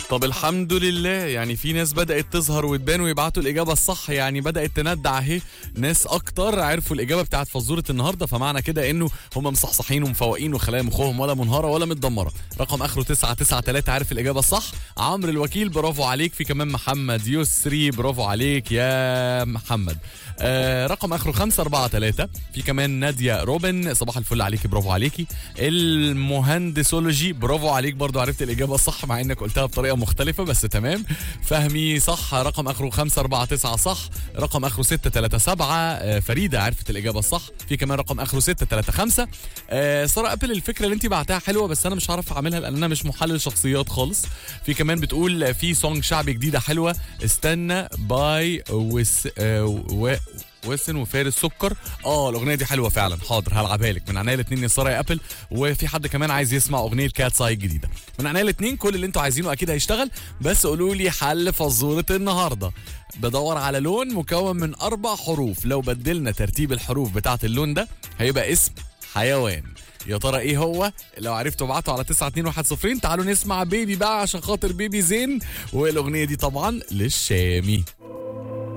طب الحمد لله يعني في ناس بدأت تظهر وتبان ويبعتوا الإجابة الصح يعني بدأت تندع أهي ناس أكتر عرفوا الإجابة بتاعت فزورة النهاردة فمعنى كده إنه هم مصحصحين ومفوقين وخلايا مخهم ولا منهارة ولا متدمرة رقم آخره 993 عارف الإجابة الصح عمرو الوكيل برافو عليك في كمان محمد يسري برافو عليك يا محمد آه رقم اخره 543 في كمان ناديه روبن صباح الفل عليكي برافو عليكي المهندسولوجي برافو عليك برضو عرفت الاجابه الصح مع انك قلتها بطريقه مختلفه بس تمام فهمي صح رقم اخره 549 صح رقم اخره 637 آه فريده عرفت الاجابه الصح في كمان رقم اخره 635 آه ساره ابل الفكره اللي انت بعتها حلوه بس انا مش هعرف اعملها لان انا مش محلل شخصيات خالص في كمان بتقول في سونج شعبي جديده حلوه استنى باي وس آه و وسن وفارس سكر اه الاغنيه دي حلوه فعلا حاضر هلعبها لك من عينيا الاثنين يا ساره يا ابل وفي حد كمان عايز يسمع اغنيه كات ساي الجديده من عينيا الاثنين كل اللي انتوا عايزينه اكيد هيشتغل بس قولوا لي حل فزوره النهارده بدور على لون مكون من اربع حروف لو بدلنا ترتيب الحروف بتاعه اللون ده هيبقى اسم حيوان يا ترى ايه هو لو عرفتوا ابعتوا على 92110 تعالوا نسمع بيبي بقى عشان خاطر بيبي زين والاغنيه دي طبعا للشامي